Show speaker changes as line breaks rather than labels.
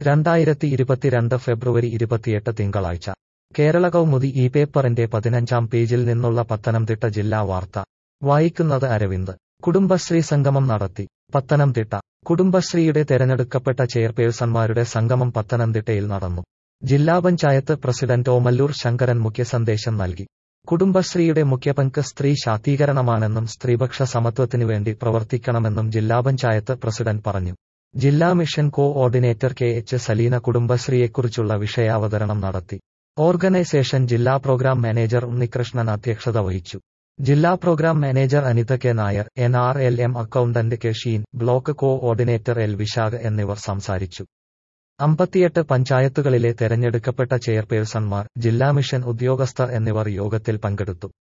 രണ്ടായിരത്തി ഇരുപത്തിരണ്ട് ഫെബ്രുവരി ഇരുപത്തിയെട്ട് തിങ്കളാഴ്ച കേരള കൗമുദി ഈ പേപ്പറിന്റെ പതിനഞ്ചാം പേജിൽ നിന്നുള്ള പത്തനംതിട്ട ജില്ലാ വാർത്ത വായിക്കുന്നത് അരവിന്ദ് കുടുംബശ്രീ സംഗമം നടത്തി പത്തനംതിട്ട കുടുംബശ്രീയുടെ തെരഞ്ഞെടുക്കപ്പെട്ട ചെയർപേഴ്സൺമാരുടെ സംഗമം പത്തനംതിട്ടയിൽ നടന്നു ജില്ലാ പഞ്ചായത്ത് പ്രസിഡന്റ് ഓമല്ലൂർ ശങ്കരൻ മുഖ്യസന്ദേശം നൽകി കുടുംബശ്രീയുടെ മുഖ്യപങ്ക് സ്ത്രീ ശാക്തീകരണമാണെന്നും സ്ത്രീപക്ഷ സമത്വത്തിനു വേണ്ടി പ്രവർത്തിക്കണമെന്നും ജില്ലാ പഞ്ചായത്ത് പ്രസിഡന്റ് പറഞ്ഞു ജില്ലാ mission coordinator K H Saleena കുടുംബശ്രീയെക്കുറിച്ചുള്ള വിഷയാവതരണം നടത്തി ഓർഗനൈസേഷൻ ജില്ലാ പ്രോഗ്രാം മാനേജർ ഉണ്ണികൃഷ്ണൻ അധ്യക്ഷത വഹിച്ചു ജില്ലാ programme manager Anitha K Nair N R L M accountant K Sheen block coordinator L Vishakh എന്നിവർ സംസാരിച്ചു അമ്പത്തിയെട്ട് പഞ്ചായത്തുകളിലെ തെരഞ്ഞെടുക്കപ്പെട്ട ചെയർപേഴ്സൺമാർ ജില്ലാ മിഷൻ ഉദ്യോഗസ്ഥർ എന്നിവർ യോഗത്തിൽ പങ്കെടുത്തു